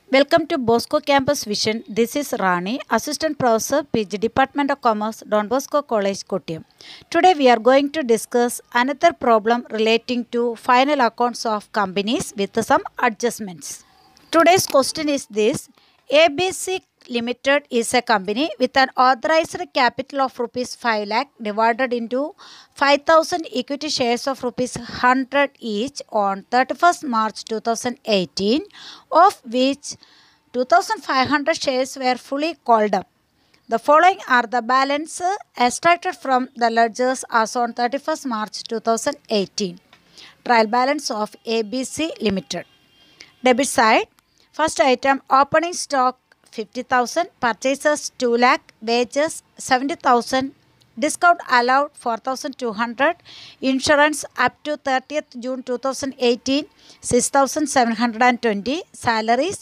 Welcome to Bosco Campus Vision. This is Rani, Assistant Professor, PG Department of Commerce, Don Bosco College, Kottayam. Today we are going to discuss another problem relating to final accounts of companies with some adjustments. Today's question is this ABC Limited is a company with an authorized capital of rupees 5 lakh divided into 5000 equity shares of rupees 100 each on 31st March 2018 of which 2500 shares were fully called up. The following are the balance uh, extracted from the ledgers as on 31st March 2018. Trial balance of ABC Limited. Debit side, first item opening stock 50,000, purchases 2 lakh, wages 70,000, discount allowed 4200, insurance up to 30th June 2018 6720, salaries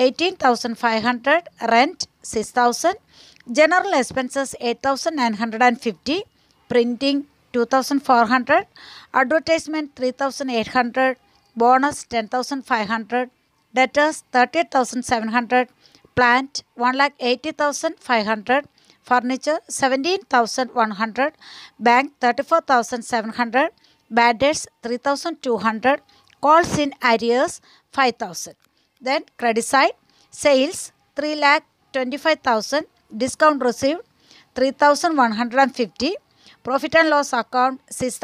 18500, rent 6000, general expenses 8950, printing 2400, advertisement 3800, bonus 10500, debtors 38700, plant 1,80,500, furniture 17,100, bank 34,700, bad debts 3,200, calls in arrears 5,000. Then credit side, sales 3 lakh 25,000, discount received 3,150, profit and loss account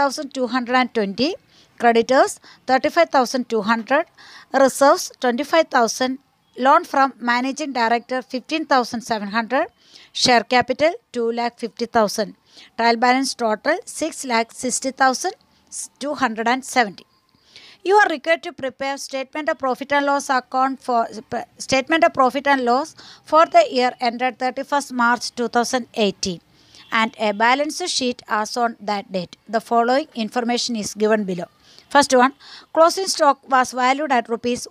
6,220, creditors 35,200, reserves 25,000, loan from managing director 15700 share capital 2 lakh 50000 trial balance total 6 lakh 60000 270 you are required to prepare statement of profit and loss account for statement of profit and loss for the year ended 31st march 2018 and a balance sheet as on that date the following information is given below First one, closing stock was valued at rupees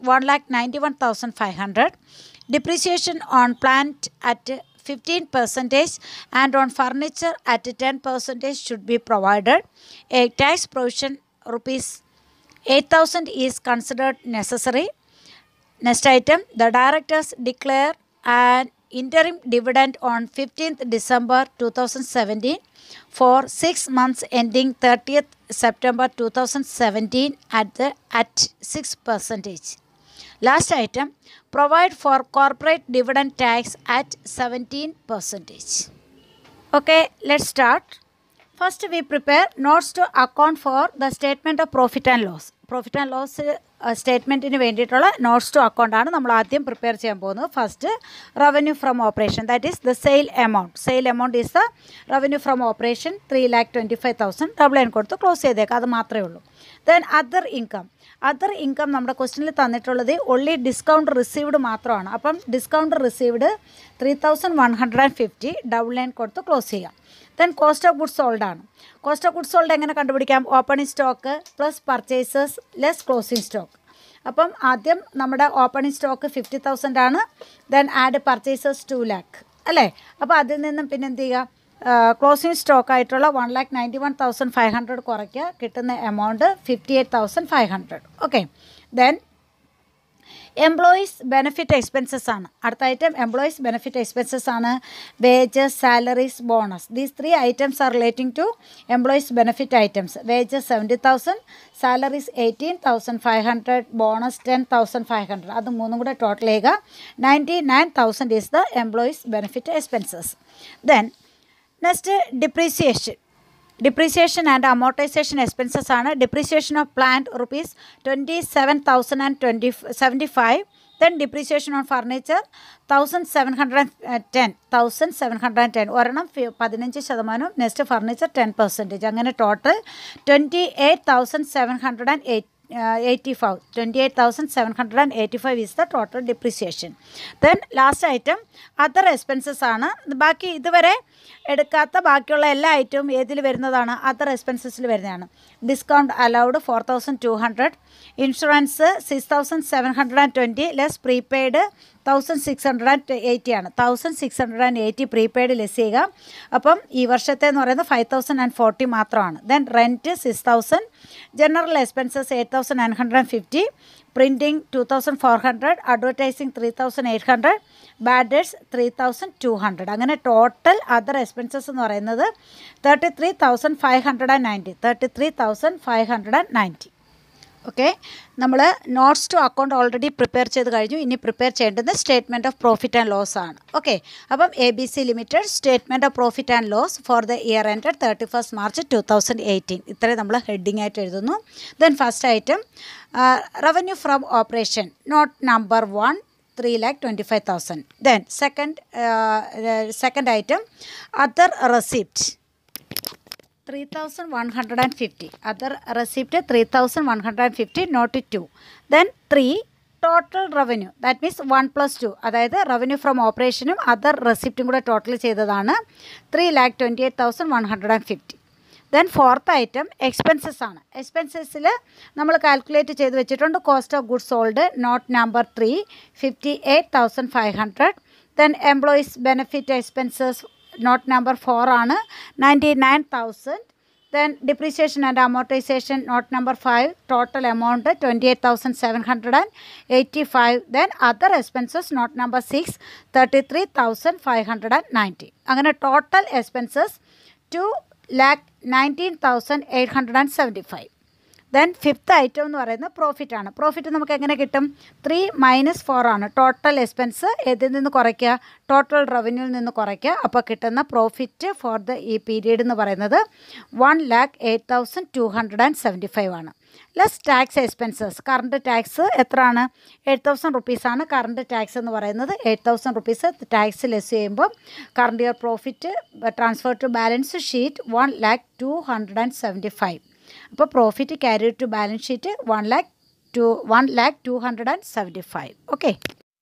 1,91,500. Depreciation on plant at 15 percentage and on furniture at 10 percentage should be provided. A tax provision rupees 8,000 is considered necessary. Next item, the directors declare an interim dividend on 15th December 2017 for 6 months ending 30th September 2017 at the at 6 percentage. Last item, provide for corporate dividend tax at 17 percentage. Okay, let's start. First we prepare notes to account for the statement of profit and loss. Profit and loss സ്റ്റേറ്റ്മെൻറ്റിന് വേണ്ടിയിട്ടുള്ള notes to അക്കൗണ്ടാണ് നമ്മൾ ആദ്യം prepare ചെയ്യാൻ പോകുന്നത് first revenue from operation that is the sale amount sale amount is the revenue from operation three lakh twenty five thousand double line കൊടുത്ത് close ചെയ്തേക്കാം അത് മാത്രമേ ഉള്ളൂ then other income other income നമ്മുടെ ക്വസ്റ്റനിൽ തന്നിട്ടുള്ളത് ഒൺലി ഡിസ്കൗണ്ട് റിസീവ്ഡ് മാത്രമാണ് അപ്പം discount received three thousand one hundred and fifty double line കൊടുത്ത് ക്ലോസ് ചെയ്യാം then cost of goods sold ആണ് കോസ്റ്റ് ഓഫ് ഗുഡ്സ് സോൾഡ് എങ്ങനെ കണ്ടുപിടിക്കാം opening stock plus purchases less closing stock അപ്പം ആദ്യം നമ്മുടെ ഓപ്പണിംഗ് സ്റ്റോക്ക് ഫിഫ്റ്റി തൗസൻഡ് ആണ് then add purchases two lakh അല്ലേ അപ്പോൾ അതിൽ നിന്നും പിന്നെ എന്ത് ചെയ്യുക ക്ലോസിംഗ് സ്റ്റോക്ക് ആയിട്ടുള്ള one lakh ninety one thousand five hundred കുറയ്ക്കുക കിട്ടുന്ന amount fifty eight thousand five hundred okay then employees benefit expenses ആണ് അടുത്ത ഐറ്റം എംപ്ലോയീസ് ബെനിഫിറ്റ് എക്സ്പെൻസസ് ആണ് wages salaries bonus these three items are relating to employees benefit items wages seventy thousand salaries eighteen thousand five hundred bonus ten thousand five hundred അത് മൂന്നും കൂടെ total ചെയ്യുക ninety nine thousand is the employees benefit expenses then next depreciation depreciation and amortisation expenses ആണ് depreciation of plant rupees twenty seven thousand and twenty seventy five then depreciation on furniture thousand seven hundred ten thousand seven hundred and ten ഒരെണ്ണം പതിനഞ്ച് ശതമാനം next furniture ten percentage അങ്ങനെ total twenty eight thousand seven hundred and eight eighty five twenty eight thousand seven hundred and eighty five is the total depreciation then last item other expenses ആണ് ബാക്കി ഇതുവരെ എടുക്കാത്ത ബാക്കിയുള്ള എല്ലാ ഐറ്റവും ഏതിൽ വരുന്നതാണ് അതർ എക്സ്പെൻസസിൽ വരുന്നതാണ് discount allowed four thousand two hundred insurance six thousand seven hundred and twenty less prepaid thousand six hundred and eighty ആണ് thousand six hundred and eighty prepaid less ചെയ്യുക അപ്പം ഈ വർഷത്തെ എന്ന് പറയുന്നത് ഫൈവ് തൗസൻഡ് ആൻഡ് ഫോർട്ടി മാത്രമാണ് then rent six thousand general expenses eight thousand nine hundred and fifty printing two thousand four hundred advertising three thousand eight hundred bad debts three thousand two hundred അങ്ങനെ total other expenses എന്ന് പറയുന്നത് thirty three thousand five hundred and ninety thirty three thousand five hundred and ninety okay നമ്മൾ notes to account already prepare ചെയ്ത് കഴിഞ്ഞു ഇനി പ്രിപ്പയർ ചെയ്യേണ്ടത് statement of profit and loss ആണ് ഓക്കെ അപ്പം A B C limited statement of profit and loss for the year end thirty first March two thousand eighteen ഇത്രയും നമ്മൾ ഹെഡിങ് ആയിട്ട് എഴുതുന്നു then first item revenue from operation not number one three lakh twenty five thousand then second second item other receipt three thousand one hundred and fifty other receipt three thousand one hundred and fifty note two then three total revenue that means one plus two അതായത് revenue from ഓപ്പറേഷനും other റെസിപ്റ്റും കൂടെ total ചെയ്തതാണ് three lakh twenty eight thousand one hundred and fifty then fourth item expenses ആണ് എക്സ്പെൻസസിൽ നമ്മൾ calculate ചെയ്ത് വെച്ചിട്ടുണ്ട് cost of goods sold note number three fifty eight thousand five hundred then employees benefit expenses note number four ആണ് ninety nine thousand then depreciation and amortisation note number five total amount twenty eight thousand seven hundred and eighty five then other expenses note number six thirty three thousand five hundred and ninety അങ്ങനെ total expenses two lakh nineteen thousand eight hundred and seventy five then fifth item എന്ന് പറയുന്നത് profit ആണ് profit നമുക്ക് എങ്ങനെ കിട്ടും three minus four ആണ് total expense ഇതിൽ നിന്ന് കുറയ്ക്കുക ടോട്ടൽ റവന്യൂവിൽ നിന്ന് കുറയ്ക്കുക അപ്പോൾ കിട്ടുന്ന പ്രോഫിറ്റ് ഫോർ ദ ഈ പീരീഡ് എന്ന് പറയുന്നത് one lakh eight thousand two hundred and seventy five ആണ് less tax expenses current tax എത്രയാണ് എയ്റ്റ് തൗസൻഡ് റുപ്പീസാണ് കറണ്ട് ടാക്സ് എന്ന് പറയുന്നത് eight thousand rupees tax less ചെയ്യുമ്പോൾ current year profit transfer to balance sheet one lakh two hundred and seventy five അപ്പോൾ profit carry to balance sheet one lakh two one lakh two hundred and seventy five okay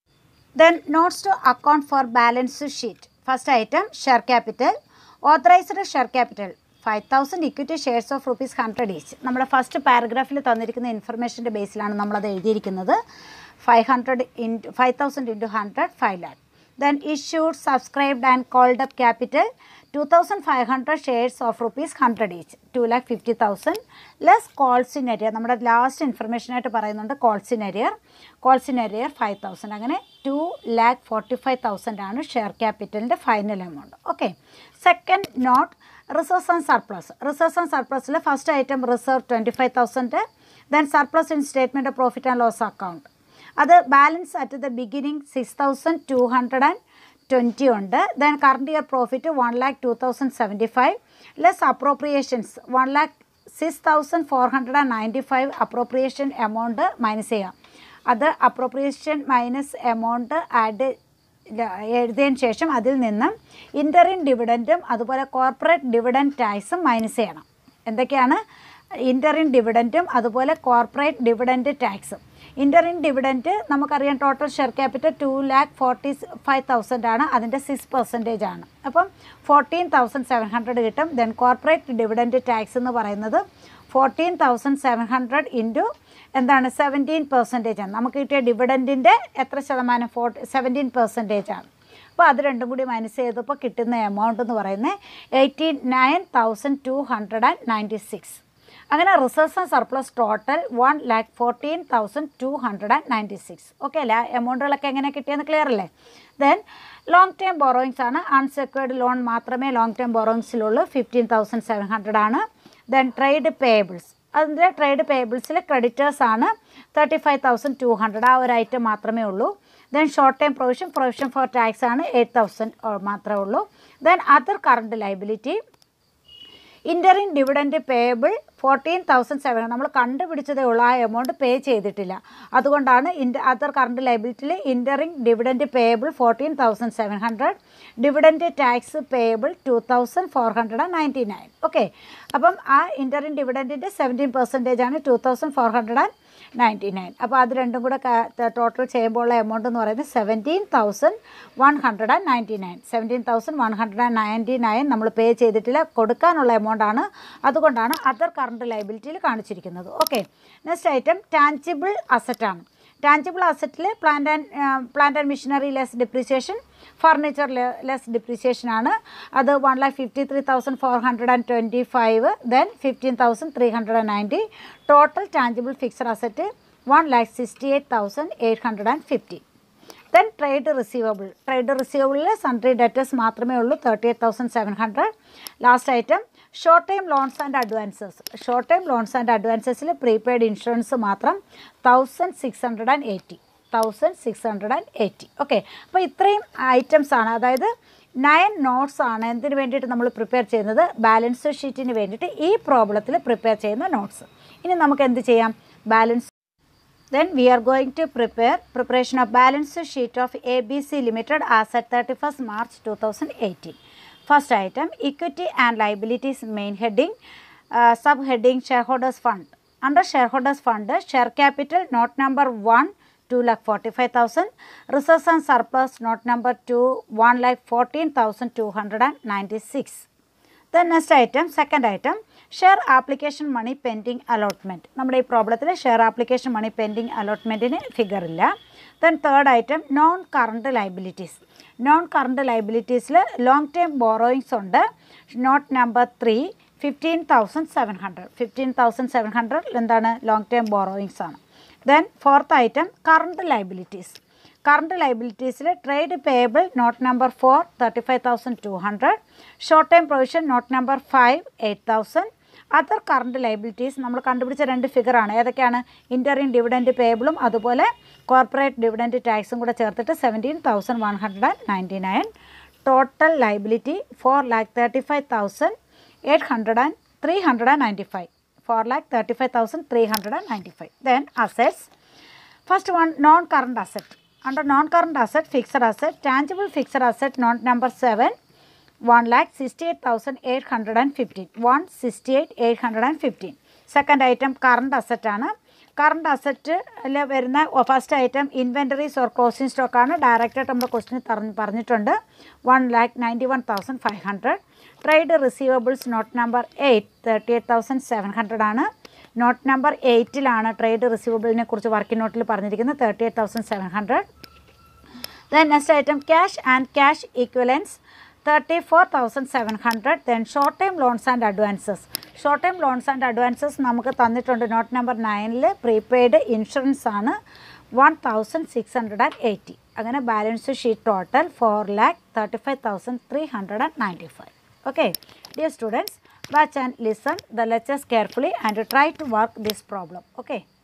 then notes to account for balance sheet first item share capital authorised share capital five thousand equity shares of rupees hundred each നമ്മുടെ first പാരഗ്രാഫിൽ തന്നിരിക്കുന്ന ഇൻഫർമേഷൻ്റെ ബേസിലാണ് നമ്മളത് എഴുതിയിരിക്കുന്നത് five hundred into five thousand into hundred five lakh then issued subscribed and called up capital two thousand five hundred shares of rupees hundred each to lakh fifty thousand less calls in arrear നമ്മുടെ last ഇൻഫർമേഷനായിട്ട് പറയുന്നുണ്ട് calls in arrear calls in arrear five thousand അങ്ങനെ two lakh forty five thousand ആണ് share ക്യാപിറ്റലിൻ്റെ final amount okay second note reserves and surplus reserves and സർപ്ലസിൽ first item reserve twenty five thousand then surplus in statement of profit and loss account അത് balance at the beginning six thousand two hundred and twenty ഉണ്ട് then current year profit one lakh to thousand seventy five less appropriations one lakh six thousand four hundred and ninety five appropriation amount minus ചെയ്യാം അത് appropriation minus amount add എഴുതിയതിന് ശേഷം അതിൽ നിന്നും ഇൻ്ററിൻ ഡിവിഡൻറ്റും അതുപോലെ corporate dividend ടാക്സും minus ചെയ്യണം എന്തൊക്കെയാണ് ഇൻ്ററിൻ ഡിവിഡൻറ്റും അതുപോലെ കോർപ്പറേറ്റ് ഡിവിഡൻറ്റ് ടാക്സും ഇൻ്ററിൻ ഡിവിഡൻറ്റ് നമുക്കറിയാം total share capital two lakh forty five thousand ആണ് അതിൻ്റെ സിക്സ് പെർസെൻറ്റേജ് ആണ് അപ്പം ഫോർട്ടീൻ തൗസൻഡ് സെവൻ ഹൺഡ്രഡ് കിട്ടും ദെൻ കോർപ്പറേറ്റ് ഡിവിഡൻറ്റ് ടാക്സ് എന്ന് പറയുന്നത് fourteen thousand seven hundred into എന്താണ് സെവൻറ്റീൻ പെർസെൻറ്റേജ് ആണ് നമുക്ക് കിട്ടിയ ഡിവിഡൻറ്റിൻ്റെ എത്ര ശതമാനം ഫോർട്ടി സെവൻറ്റീൻ പെർസെൻറ്റേജ് ആണ് അപ്പോൾ അത് രണ്ടും കൂടി മൈനസ് ചെയ്തപ്പോൾ കിട്ടുന്ന എമൗണ്ട് എന്ന് പറയുന്നത് eighty nine thousand two hundred and ninety six അങ്ങനെ reserves and surplus total one lakh fourteen thousand two hundred and ninety six okay അല്ലേ എമൗണ്ടുകളൊക്കെ എങ്ങനെ കിട്ടിയെന്ന് ക്ലിയർ അല്ലേ ദെൻ ലോങ് ടേം ബോറോയിങ്സ് ആണ് അൺസെക്യൂർഡ് ലോൺ മാത്രമേ ലോങ് ടേം ബോറോയിങ്സിലുള്ളൂ ഫിഫ്റ്റീൻ തൗസൻഡ് സെവൻ ഹൺഡ്രഡ് ആണ് ദെൻ ട്രേഡ് പേയബിൾസ് അതിൻ്റെ ട്രേഡ് പേയബിൾസിൽ ക്രെഡിറ്റേഴ്സ് ആണ് thirty five thousand two hundred ആ ഒരു ഐറ്റം മാത്രമേ ഉള്ളൂ then short time provision provision for tax ആണ് എയ്റ്റ് തൗസൻഡ് മാത്രമേ ഉള്ളൂ then other current liability interim dividend payable fourteen thousand seven നമ്മൾ കണ്ടുപിടിച്ചതേ ഉള്ളൂ ആ എമൗണ്ട് പേ ചെയ്തിട്ടില്ല അതുകൊണ്ടാണ് ഇൻ്റ അതർ കറണ്ട് ലൈബിലിറ്റിയിൽ interim dividend payable fourteen thousand seven hundred dividend tax payable two thousand four hundred and ninety nine okay അപ്പം ആ ഇൻ്ററിൻ ഡിവിഡൻറ്റിൻ്റെ സെവൻറ്റീൻ പെർസെൻറ്റേജ് ആണ് two thousand four hundred and ninety nine അപ്പോൾ അത് രണ്ടും കൂടെ ടോട്ടൽ ചെയ്യുമ്പോൾ ഉള്ള എമൗണ്ട് എന്ന് പറയുന്നത് seventeen thousand one hundred and ninety nine seventeen thousand one hundred and ninety nine നമ്മൾ പേ ചെയ്തിട്ടില്ല കൊടുക്കാനുള്ള എമൗണ്ട് ആണ് അതുകൊണ്ടാണ് അതർ കറണ്ട് ലൈബിലിറ്റിയിൽ കാണിച്ചിരിക്കുന്നത് ഓക്കെ നെക്സ്റ്റ് ഐറ്റം ടാൻജിബിൾ അസറ്റാണ് ടാഞ്ചിബിൾ അസറ്റിൽ plant and plant and machinery less depreciation furniture less depreciation ആണ് അത് one lakh fifty three thousand four hundred and twenty five then fifteen thousand three hundred and ninety total tangible fixed asset one lakh sixty eight thousand eight hundred and fifty then trade receivable trade റിസീവബിളിൽ sundry debtors മാത്രമേ ഉള്ളൂ thirty eight thousand seven hundred last item short time loans and advances short time loans and അഡ്വാൻസസിൽ prepaid insurance മാത്രം thousand six hundred and eighty thousand six hundred and eighty okay അപ്പോൾ ഇത്രയും items ആണ് അതായത് nine notes ആണ് എന്തിനു വേണ്ടിയിട്ട് നമ്മൾ പ്രിപ്പയർ ചെയ്യുന്നത് ബാലൻസ് ഷീറ്റിന് വേണ്ടിയിട്ട് ഈ പ്രോബ്ലത്തിൽ പ്രിപ്പയർ ചെയ്യുന്ന നോട്ട്സ് ഇനി നമുക്ക് എന്ത് ചെയ്യാം balance Then we are going to prepare preparation of balance sheet of ABC Limited as at 31st March 2018. First item equity and liabilities main heading uh, subheading shareholders fund. Under shareholders fund share capital note number 1 2 lakh 45,000 reserves and surplus note number 2 1 lakh 14,296. The next item second item share application money pending allotment നമ്മുടെ ഈ പ്രോബ്ലത്തിൽ share application money pending അലോട്ട്മെൻറ്റിന് figure ഇല്ല then third item non current liabilities non current ലൈബിലിറ്റീസിൽ long time borrowings ഉണ്ട് note number three fifteen thousand seven hundred fifteen thousand seven hundred എന്താണ് long time borrowings ആണ് then fourth item current liabilities current ലൈബിലിറ്റീസിൽ trade payable note number four thirty five thousand two hundred short time provision note number five eight thousand other current liabilities നമ്മൾ കണ്ടുപിടിച്ച രണ്ട് ഫിഗറാണ് ഏതൊക്കെയാണ് ഇൻ്ററിൻ dividend പേയബിളും അതുപോലെ corporate dividend ടാക്സും കൂടെ ചേർത്തിട്ട് seventeen thousand one hundred and ninety nine total liability four lakh thirty five thousand eight hundred and three hundred and ninety five four lakh thirty five thousand three hundred and ninety five then assets first one non current asset under non-current asset fixed asset tangible fixed asset note number 7 1 lakh 68815 168,815 second item current asset ആണ് current അസറ്റിൽ വരുന്ന first item inventories or closing stock ആണ് ഡയറക്റ്റായിട്ട് നമ്മുടെ ക്വസ്റ്റിന് പറഞ്ഞ് പറഞ്ഞിട്ടുണ്ട് one lakh ninety one thousand five hundred trade receivables note number eight thirty eight thousand seven hundred ആണ് നോട്ട് നമ്പർ എയ്റ്റിലാണ് ട്രേഡ് റിസീവബിളിനെ കുറിച്ച് വർക്കിംഗ് നോട്ടിൽ പറഞ്ഞിരിക്കുന്നത് thirty eight thousand seven hundred Then next item cash and cash equivalents 34,700 then short term loans and advances short term loans and advances നമുക്ക് തന്നിട്ടുണ്ട് note number നയനിൽ prepaid insurance ആണ് one thousand six hundred and eighty അങ്ങനെ balance sheet total four lakh thirty five thousand three hundred and ninety five okay dear students watch and listen the lectures carefully and try to work this problem okay